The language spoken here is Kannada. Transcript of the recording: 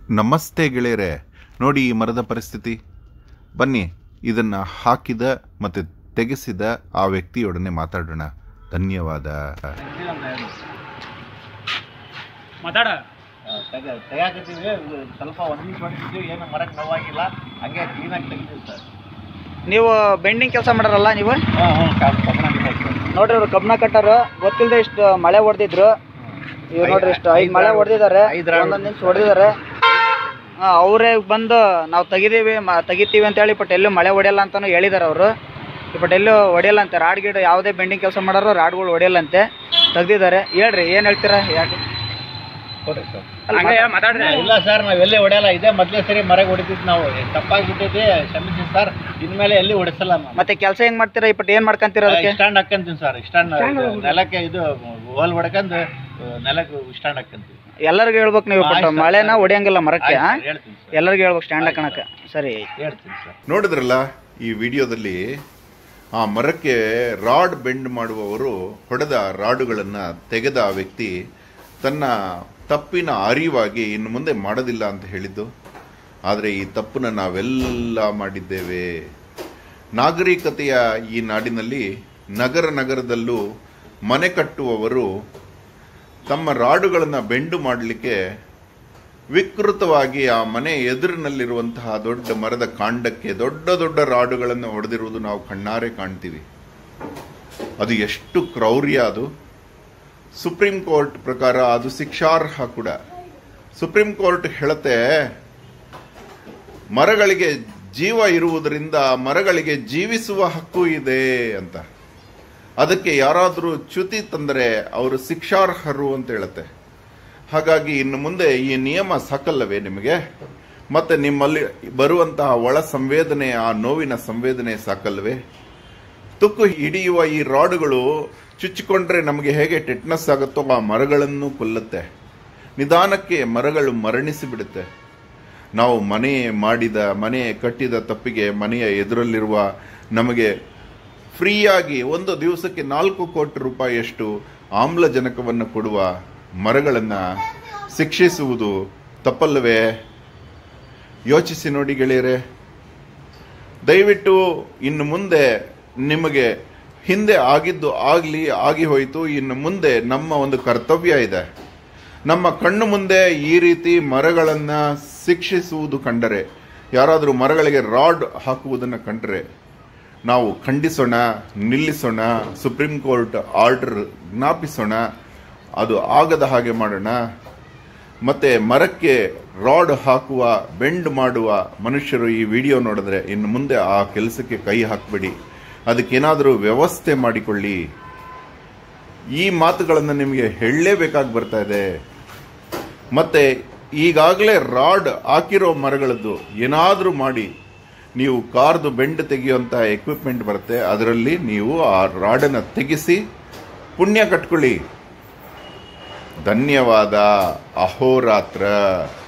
ನಮಸ್ತೆ ಗೆಳೆಯರೆ ನೋಡಿ ಈ ಮರದ ಪರಿಸ್ಥಿತಿ ಬನ್ನಿ ಇದನ್ನು ಹಾಕಿದ ಮತ್ತು ತೆಗೆಸಿದ ಆ ವ್ಯಕ್ತಿಯೊಡನೆ ಮಾತಾಡೋಣ ಧನ್ಯವಾದ ಮಾತಾಡ ತೆಗ ತೆಗಿಯಾಕತ್ತೀವಿ ಸ್ವಲ್ಪ ಒಂದಿನ ಬಂದಿದ್ದೀವಿ ಏನು ಮರಕ್ಕೆ ನೋವಾಗಿಲ್ಲ ಹಂಗೆ ಕ್ಲೀನಾಗಿ ತೆಗಿತೀವಿ ಸರ್ ನೀವು ಬೆಂಡಿಂಗ್ ಕೆಲಸ ಮಾಡರಲ್ಲ ನೀವು ಹಾಂ ಹ್ಞೂ ಕಬ್ಬಣ ನೋಡ್ರಿ ಇವ್ರು ಕಬ್ನ ಕಟ್ಟಾರ ಗೊತ್ತಿಲ್ಲದೆ ಇಷ್ಟು ಮಳೆ ಹೊಡೆದಿದ್ರು ಇವ್ರು ನೋಡ್ರಿ ಇಷ್ಟು ಐದು ಮಳೆ ಹೊಡೆದಿದ್ದಾರೆ ಐದ್ round. ಒಂದೊಂದು ನಿಮಿಷ ಹೊಡೆದಿದ್ದಾರೆ ಅವರೇ ಬಂದು ನಾವು ತೆಗಿದೀವಿ ಮ ತೆಗಿತೀವಿ ಅಂತ ಹೇಳಿ ಬಟ್ ಎಲ್ಲೂ ಮಳೆ ಹೊಡೆಯಲ್ಲ ಅಂತಾನು ಹೇಳಿದಾರೆ ಅವರು ಬಟ್ ಎಲ್ಲೂ ಹೊಡೆಯಲ್ಲ ಅಂತೆ ರಾಡ್ ಗಿಡ ಯಾವುದೇ ಬೆಂಡಿಂಗ್ ಕೆಲಸ ಮಾಡಾರೋ ರಾಡ್ಗಳು ಹೊಡೆಯಲ್ಲ ಅಂತೆ ತೆಗ್ದಿದ್ದಾರೆ ಹೇಳ್ರಿ ಏನು ಹೇಳ್ತೀರಾ ಯಾಕೆ ಕೊಡ್ರಿ ಸರ್ ಮಾತಾಡ್ರಿ ಇಲ್ಲ ಸರ್ ನಾವು ಎಲ್ಲಿ ಹೊಡೆಯಲ್ಲ ಇದೇ ಮೊದಲೇ ಸರಿ ಮರಗೆ ಹೊಡಿತಿದ್ದು ನಾವು ತಪ್ಪಾಗಿಬಿಟ್ಟೈತಿ ಕ್ಷಮಿಸಿ ಸರ್ ಇನ್ಮೇಲೆ ಎಲ್ಲಿ ಹೊಡಿಸಲ್ಲ ನಾವು ಮತ್ತೆ ಕೆಲಸ ಹೆಂಗ್ ಮಾಡ್ತೀರಾ ಬಟ್ ಏನ್ ಮಾಡ್ಕೊಂತೀರಾ ಅದಕ್ಕೆ ಸ್ಟ್ಯಾಂಡ್ ಹಾಕ್ಕಂತೀವಿ ಸರ್ ಸ್ಟ್ಯಾಂಡ್ ನೆಲಕ್ಕೆ ಇದು ಹೋಲ್ ಹೊಡ್ಕಂದು ನೆಲಕ್ಕೆ ಸ್ಟ್ಯಾಂಡ್ ಹಾಕ್ಕಂತೀವಿ ಎಲ್ಲರಿಗೂ ಹೇಳ್ಬೇಕು ನೀವು ಬಟ್ ಆಯ್ತು ಸರ್. ಮಳೆನ ಹೊಡಿಯಂಗಿಲ್ಲ ಮರಕ್ಕೆ ಆ? ಆಯ್ತು, ಹೇಳ್ತೀನಿ ಸರ್ ಎಲ್ಲರಿಗೂ ಹೇಳ್ಬೇಕು ಸ್ಟ್ಯಾಂಡ್ ಹಾಕಣಕ್ಕೆ ಸರಿ ಹೇಳ್ತೀನಿ ಸರ್ ನೋಡಿದ್ರಲ್ಲ ಈ ವಿಡಿಯೋದಲ್ಲಿ ಆ ಮರಕ್ಕೆ ರಾಡ್ ಬೆಂಡ್ ಮಾಡುವವರು ಹೊಡೆದ ರಾಡುಗಳನ್ನು ತೆಗೆದ ಆ ವ್ಯಕ್ತಿ ತನ್ನ ತಪ್ಪಿನ ಅರಿವಾಗಿ ಇನ್ನು ಮುಂದೆ ಮಾಡೋದಿಲ್ಲ ಅಂತ ಹೇಳಿದ್ದು ಆದರೆ ಈ ತಪ್ಪನ್ನು ನಾವೆಲ್ಲ ಮಾಡಿದ್ದೇವೆ ನಾಗರಿಕತೆಯ ಈ ನಾಡಿನಲ್ಲಿ ನಗರ ನಗರದಲ್ಲೂ ಮನೆ ಕಟ್ಟುವವರು ತಮ್ಮ ರಾಡುಗಳನ್ನು ಬೆಂಡು ಮಾಡಲಿಕ್ಕೆ ವಿಕೃತವಾಗಿ ಆ ಮನೆ ಎದುರಿನಲ್ಲಿರುವಂತಹ ದೊಡ್ಡ ಮರದ ಕಾಂಡಕ್ಕೆ ದೊಡ್ಡ ದೊಡ್ಡ ರಾಡುಗಳನ್ನು ಹೊಡೆದಿರುವುದು ನಾವು ಕಣ್ಣಾರೆ ಕಾಣ್ತೀವಿ ಅದು ಎಷ್ಟು ಕ್ರೌರ್ಯ ಅದು ಸುಪ್ರೀಂ ಕೋರ್ಟ್ ಪ್ರಕಾರ ಅದು ಶಿಕ್ಷಾರ್ಹ ಕೂಡ ಸುಪ್ರೀಂ ಕೋರ್ಟ್ ಹೇಳುತ್ತೆ ಮರಗಳಿಗೆ ಜೀವ ಇರುವುದರಿಂದ ಮರಗಳಿಗೆ ಜೀವಿಸುವ ಹಕ್ಕು ಇದೆ ಅಂತ ಅದಕ್ಕೆ ಯಾರಾದರೂ ಚ್ಯುತಿ ತಂದರೆ ಅವರು ಶಿಕ್ಷಾರ್ಹರು ಅಂತ ಹೇಳುತ್ತೆ ಹಾಗಾಗಿ ಇನ್ನು ಮುಂದೆ ಈ ನಿಯಮ ಸಾಕಲ್ಲವೇ ನಿಮಗೆ ಮತ್ತೆ ನಿಮ್ಮಲ್ಲಿ ಬರುವಂತಹ ಒಳ ಸಂವೇದನೆ ಆ ನೋವಿನ ಸಂವೇದನೆ ಸಾಕಲ್ವೇ ತುಕ್ಕು ಹಿಡಿಯುವ ಈ ರಾಡುಗಳು ಚುಚ್ಚಿಕೊಂಡ್ರೆ ನಮಗೆ ಹೇಗೆ ಟೆಟ್ನಸ್ ಆಗುತ್ತೋ ಆ ಮರಗಳನ್ನು ಕೊಲ್ಲುತ್ತೆ ನಿಧಾನಕ್ಕೆ ಮರಗಳು ಮರಣಿಸಿ ಬಿಡುತ್ತೆ ನಾವು ಮನೆ ಮಾಡಿದ ಮನೆ ಕಟ್ಟಿದ ತಪ್ಪಿಗೆ ಮನೆಯ ಎದುರಲ್ಲಿರುವ ನಮಗೆ ಫ್ರೀಯಾಗಿ ಒಂದು ದಿವಸಕ್ಕೆ ನಾಲ್ಕು ಕೋಟಿ ರೂಪಾಯಿಯಷ್ಟು ಆಮ್ಲಜನಕವನ್ನು ಕೊಡುವ ಮರಗಳನ್ನು ಶಿಕ್ಷಿಸುವುದು ತಪ್ಪಲ್ಲವೇ ಯೋಚಿಸಿ ನೋಡಿ ಗೆಳೆಯರೆ ದಯವಿಟ್ಟು ಇನ್ನು ಮುಂದೆ ನಿಮಗೆ ಹಿಂದೆ ಆಗಿದ್ದು ಆಗಲಿ ಆಗಿ ಹೋಯಿತು ಇನ್ನು ಮುಂದೆ ನಮ್ಮ ಒಂದು ಕರ್ತವ್ಯ ಇದೆ ನಮ್ಮ ಕಣ್ಣು ಮುಂದೆ ಈ ರೀತಿ ಮರಗಳನ್ನು ಶಿಕ್ಷಿಸುವುದು ಕಂಡರೆ ಯಾರಾದರೂ ಮರಗಳಿಗೆ ರಾಡ್ ಹಾಕುವುದನ್ನು ಕಂಡರೆ ನಾವು ಖಂಡಿಸೋಣ ನಿಲ್ಲಿಸೋಣ ಸುಪ್ರೀಂ ಕೋರ್ಟ್ ಆರ್ಡರ್ ಜ್ಞಾಪಿಸೋಣ ಅದು ಆಗದ ಹಾಗೆ ಮಾಡೋಣ ಮತ್ತೆ ಮರಕ್ಕೆ ರಾಡ್ ಹಾಕುವ ಬೆಂಡ್ ಮಾಡುವ ಮನುಷ್ಯರು ಈ ವಿಡಿಯೋ ನೋಡಿದ್ರೆ ಇನ್ನು ಮುಂದೆ ಆ ಕೆಲಸಕ್ಕೆ ಕೈ ಹಾಕಬೇಡಿ ಅದಕ್ಕೇನಾದರೂ ವ್ಯವಸ್ಥೆ ಮಾಡಿಕೊಳ್ಳಿ ಈ ಮಾತುಗಳನ್ನು ನಿಮಗೆ ಹೇಳಲೇಬೇಕಾಗಿ ಬರ್ತಾ ಇದೆ ಮತ್ತೆ ಈಗಾಗಲೇ ರಾಡ್ ಹಾಕಿರೋ ಮರಗಳದ್ದು ಏನಾದರೂ ಮಾಡಿ ನೀವು ಕಾರ್ದು ಬೆಂಡ್ ತೆಗೆಯುವಂಥ ಎಕ್ವಿಪ್ಮೆಂಟ್ ಬರುತ್ತೆ ಅದರಲ್ಲಿ ನೀವು ಆ ರಾಡನ್ನು ತೆಗೆಸಿ ಪುಣ್ಯ ಕಟ್ಕೊಳ್ಳಿ ಧನ್ಯವಾದ ಅಹೋರಾತ್ರ